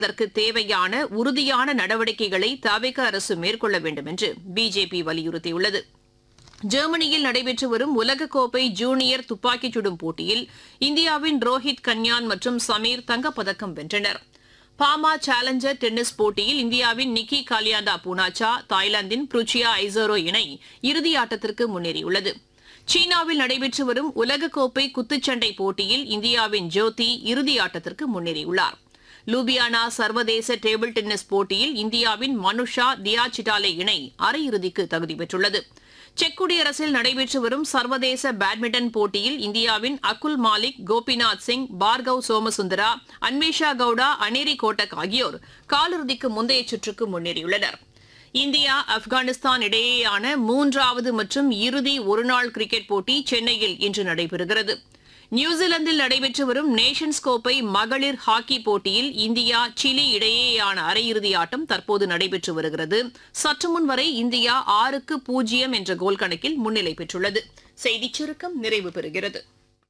அதற்கு தேவையான உறுதியான நடவடிக்கைகளை தவிக அரசு மேற்கொள்ள வேண்டும் என்று பிஜேபி வலியுறுத்தியுள்ளது ஜெர்மனியில் நடைபெற்று வரும் உலகக்கோப்பை ஜூனியர் துப்பாக்கிச் சுடும் போட்டியில் இந்தியாவின் ரோஹித் கன்யான் மற்றும் சமீர் தங்கப்பதக்கம் வென்றனர் பாமா சேலஞ்சர் டென்னிஸ் போட்டியில் இந்தியாவின் நிக்கி காலியாண்டா பூனாச்சா தாய்லாந்தின் புருச்சியா ஐசோரோ இணை இறுதியாட்டத்திற்கு முன்னேறியுள்ளது சீனாவில் நடைபெற்று வரும் உலகக்கோப்பை குத்துச்சண்டை போட்டியில் இந்தியாவின் ஜோதி இறுதியாட்டத்திற்கு முன்னேறியுள்ளார் லூபியானா சர்வதேச டேபிள் டென்னிஸ் போட்டியில் இந்தியாவின் மனுஷா தியா சிட்டாலே இணை அரையிறுதிக்கு தகுதி பெற்றுள்ளது செக் குடியரசில் நடைபெற்று வரும் சர்வதேச பேட்மிண்டன் போட்டியில் இந்தியாவின் அகுல் மாலிக் கோபிநாத் சிங் பார்கவ் சோமசுந்தரா அன்வேஷா கவுடா அனேரி கோட்டக் ஆகியோர் காலிறுதிக்கு முந்தைய சுற்றுக்கு முன்னேறியுள்ளனர் இந்தியா ஆப்கானிஸ்தான் இடையேயான மூன்றாவது மற்றும் இறுதி ஒருநாள் கிரிக்கெட் போட்டி சென்னையில் இன்று நடைபெறுகிறது நியூசிலாந்தில் நடைபெற்று வரும் நேஷன்ஸ் கோப்பை மகளிர் ஹாக்கி போட்டியில் இந்தியா சிலி இடையேயான அரையிறுதி ஆட்டம் தற்போது நடைபெற்று வருகிறது சற்று முன் வரை இந்தியா ஆறுக்கு பூஜ்ஜியம் என்ற கோல் கணக்கில் முன்னிலை பெற்றுள்ளது செய்திச் சுருக்கம் நிறைவு பெறுகிறது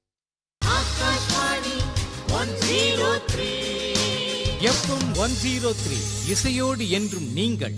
எஃப்எம் ஒன் ஜீரோ த்ரீ இசையோடு என்றும் நீங்கள்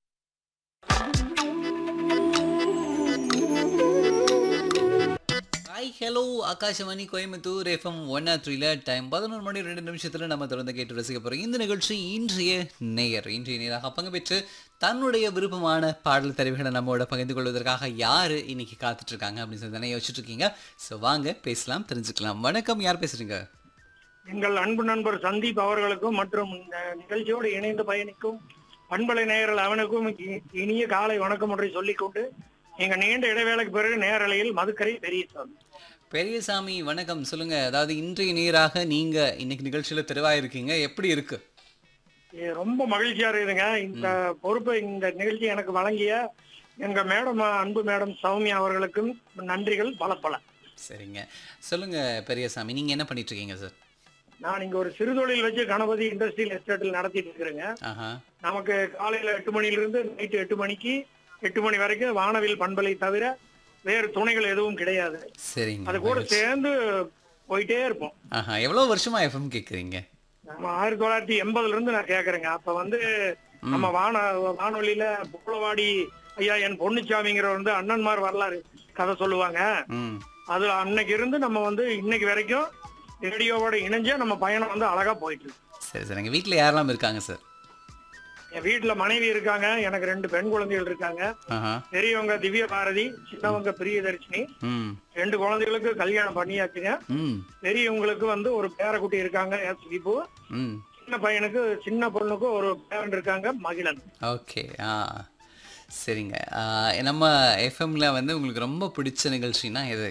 hi hello Akashvani Coimbatore FM one R த்ரீல டைம் பதினொரு மணி ரெண்டு நிமிஷத்தில் நம்ம தொடர்ந்து கேட்டு ரசிக்க போகிறோம் இந்த நிகழ்ச்சி இன்றைய நேயர் இன்றைய நேராக பங்கு பெற்று தன்னுடைய விருப்பமான பாடல் தெரிவுகளை நம்மோட பகிர்ந்து கொள்வதற்காக யார் இன்னைக்கு காத்துட்டு இருக்காங்க அப்படின்னு சொல்லி தானே யோசிச்சுட்டு இருக்கீங்க ஸோ வாங்க பேசலாம் தெரிஞ்சுக்கலாம் வணக்கம் யார் பேசுறீங்க எங்கள் அன்பு நண்பர் சந்தீப் அவர்களுக்கும் மற்றும் இந்த நிகழ்ச்சியோடு இணைந்து பயணிக்கும் பண்பலை நேயர்கள் அவனுக்கும் இ- இனிய காலை வணக்கம் ஒன்றை சொல்லிக்கொண்டு எங்க நீண்ட இடைவேளைக்கு பிறகு நேரலையில் மதுக்கரை பெரியசாமி பெரியசாமி வணக்கம் சொல்லுங்க அதாவது இன்றைய நேராக நீங்க இன்னைக்கு நிகழ்ச்சியில தெரிவாயிருக்கீங்க எப்படி இருக்கு இது ரொம்ப மகிழ்ச்சியா இருக்குதுங்க இந்த பொறுப்பை இந்த நிகழ்ச்சி எனக்கு வழங்கிய எங்க மேடம் அன்பு மேடம் சௌமியா அவர்களுக்கும் நன்றிகள் பல பல சரிங்க சொல்லுங்க பெரியசாமி நீங்க என்ன பண்ணிட்டு இருக்கீங்க சார் நான் இங்க ஒரு சிறுதொழில் வச்சு கணபதி இண்டஸ்ட்ரியல் எஸ்டேட்டில் நடத்திட்டு இருக்கிறேங்க ஆஹா நமக்கு காலையில எட்டு மணிலிருந்து நைட்டு எட்டு மணிக்கு எட்டு மணி வரைக்கும் வானவில் பண்பலை தவிர வேறு துணைகள் எதுவும் கிடையாது சரிங்க அது கூட மகிழ்ச்சி. சேர்ந்து போயிட்டே இருப்போம் ஆஹா எவ்வளவு வருஷமா எஃப்எம் கேக்குறீங்க நம்ம ஆயிரத்தி தொள்ளாயிரத்தி எண்பதுல இருந்து நான் கேக்குறேங்க அப்ப வந்து நம்ம வான வானொலியில புலவாடி ஐயா என் பொன்னுச்சாமிங்கிற வந்து அண்ணன்மார் வரலாறு கதை சொல்லுவாங்க ம் அதுல அன்னைக்கு இருந்து நம்ம வந்து இன்னைக்கு வரைக்கும் ரேடியோவோட இணைஞ்சே நம்ம பயணம் வந்து அழகா போயிட்டு இருக்கு சரி சரி எங்க வீட்ல யாரெல்லாம் இருக்காங்க சார் என் வீட்டுல மனைவி இருக்காங்க எனக்கு ரெண்டு பெண் குழந்தைகள் இருக்காங்க ஆஹா பெரியவங்க திவ்ய பாரதி சின்னவங்க பிரியதர்ஷினி ம் ரெண்டு குழந்தைகளுக்கு கல்யாணம் பண்ணியாச்சுங்க ம் பெரியவங்களுக்கு வந்து ஒரு பேரக்குட்டி இருக்காங்க எஸ் விபு ம் சின்ன பையனுக்கு சின்ன பொண்ணுக்கு ஒரு பேரன் இருக்காங்க மகிழன் ஓகே ஆ சரிங்க ஆ, நம்ம எஃப்எம்ல வந்து உங்களுக்கு ரொம்ப பிடிச்ச நிகழ்ச்சினா எது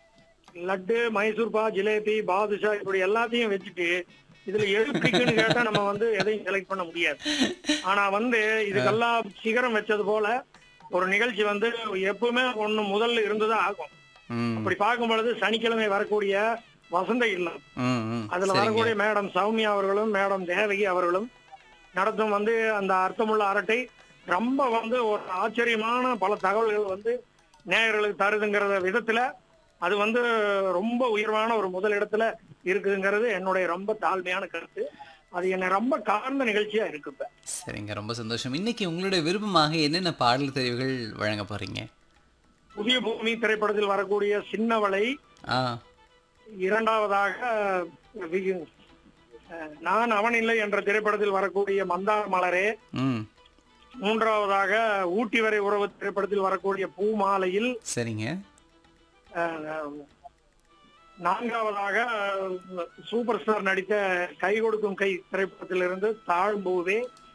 லட்டு மைசூர் பா ஜிலேபி பாதுஷா இப்படி எல்லாத்தையும் வச்சுட்டு இதுல எது பிடிக்குன்னு கேட்டா நம்ம வந்து எதையும் செலக்ட் பண்ண முடியாது ஆனா வந்து இதுக்கெல்லாம் சிகரம் வச்சது போல ஒரு நிகழ்ச்சி வந்து எப்பவுமே ஒண்ணு முதல்ல இருந்துதான் ஆகும் ம் அப்படி பார்க்கும் பொழுது சனிக்கிழமை வரக்கூடிய வசந்த இல்லம் ம் ம் அதுல சரிங்க வரக்கூடிய மேடம் சௌமியா அவர்களும் மேடம் தேவகி அவர்களும் நடத்தும் வந்து அந்த அர்த்தமுள்ள அரட்டை ரொம்ப வந்து ஒரு ஆச்சரியமான பல தகவல்கள் வந்து நேயர்களுக்கு தருதுங்கிற விதத்துல அது வந்து ரொம்ப உயர்வான ஒரு முதல் இடத்துல இருக்குதுங்கிறது என்னுடைய ரொம்ப தாழ்மையான கருத்து அது என்னை ரொம்ப கார்ந்த நிகழ்ச்சியா இருக்கு இப்ப சரிங்க ரொம்ப சந்தோஷம் இன்னைக்கு உங்களுடைய விருப்பமாக என்னென்ன பாடல் தெரிவுகள் வழங்க போறீங்க புதிய பூமி திரைப்படத்தில் வரக்கூடிய சின்னவளை ஆ இரண்டாவதாக வி- அஹ், நான் அவன் இல்லை என்ற திரைப்படத்தில் வரக்கூடிய மந்தார மலரே ம் மூன்றாவதாக ஊட்டி வரை உறவு திரைப்படத்தில் வரக்கூடிய பூமாலையில் சரிங்க அஹ், நான்காவதாக அஹ், சூப்பர் ஸ்டார் நடித்த கை கொடுக்கும் கை திரைப்படத்திலிருந்து தாழ்ம்பூவே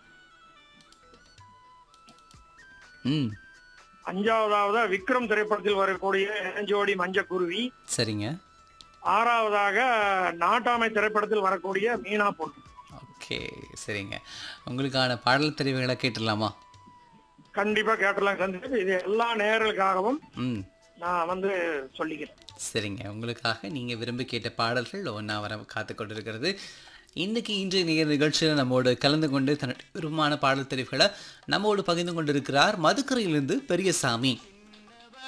ம் அஞ்சாவதாக விக்ரம் திரைப்படத்தில் வரக்கூடிய இளஞ்சோடி மஞ்சக்குருவி சரிங்க ஆறாவதாக நாட்டாமை திரைப்படத்தில் வரக்கூடிய மீனா பொண்ணு ஓகே சரிங்க உங்களுக்கான பாடல் தெரிவுகளை கேட்டுடலாமா கண்டிப்பா கேட்டலாம் சந்திப்பு இது எல்லா நேயர்களுக்காகவும் ம் நான் வந்து சொல்லிக்கிறேன் சரிங்க உங்களுக்காக நீங்கள் விரும்பி கேட்ட பாடல்கள் ஒன்றா வர காத்து கொண்டிருக்கிறது இன்னைக்கு இன்றைய நிகழ் நிகழ்ச்சியில் நம்மோடு கலந்து கொண்டு தன்னுடைய விருப்பமான பாடல் தெரிவுகளை நம்மோடு பகிர்ந்து கொண்டிருக்கிறார் மதுக்கரையிலிருந்து பெரியசாமி